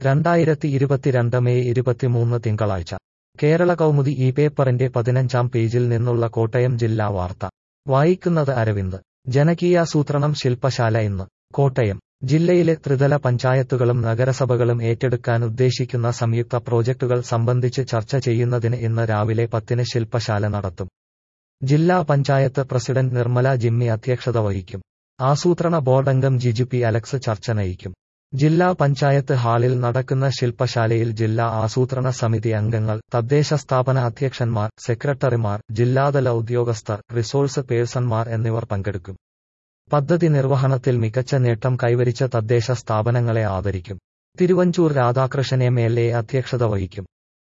രണ്ടായിരത്തി ഇരുപത്തിരണ്ട് മെയ് ഇരുപത്തിമൂന്ന് തിങ്കളാഴ്ച കേരള കൗമുദി ഈ പേപ്പറിന്റെ പതിനഞ്ചാം പേജിൽ നിന്നുള്ള കോട്ടയം ജില്ലാ വാർത്ത വായിക്കുന്നത് അരവിന്ദ് ജനകീയാസൂത്രണം ശില്പശാല ഇന്ന് കോട്ടയം ജില്ലയിലെ ത്രിതല പഞ്ചായത്തുകളും നഗരസഭകളും ഏറ്റെടുക്കാൻ ഉദ്ദേശിക്കുന്ന സംയുക്ത പ്രോജക്ടുകൾ സംബന്ധിച്ച് ചർച്ച ചെയ്യുന്നതിന് ഇന്ന് രാവിലെ പത്തിന് ശില്പശാല നടത്തും ജില്ലാ പഞ്ചായത്ത് പ്രസിഡന്റ് നിർമ്മല ജിമ്മി അധ്യക്ഷത വഹിക്കും ആസൂത്രണ ബോർഡ് അംഗം ജിജു പി അലക്സ് ചർച്ച നയിക്കും ജില്ലാ പഞ്ചായത്ത് ഹാളിൽ നടക്കുന്ന ശില്പശാലയിൽ ജില്ലാ ആസൂത്രണ സമിതി അംഗങ്ങൾ തദ്ദേശ സ്ഥാപന അധ്യക്ഷന്മാർ സെക്രട്ടറിമാർ ജില്ലാതല ഉദ്യോഗസ്ഥർ റിസോഴ്സ് പേഴ്സൺമാർ എന്നിവർ പങ്കെടുക്കും പദ്ധതി നിർവഹണത്തിൽ മികച്ച നേട്ടം കൈവരിച്ച തദ്ദേശ സ്ഥാപനങ്ങളെ ആദരിക്കും Thiruvanchoor Radhakrishnan M L A അധ്യക്ഷത വഹിക്കും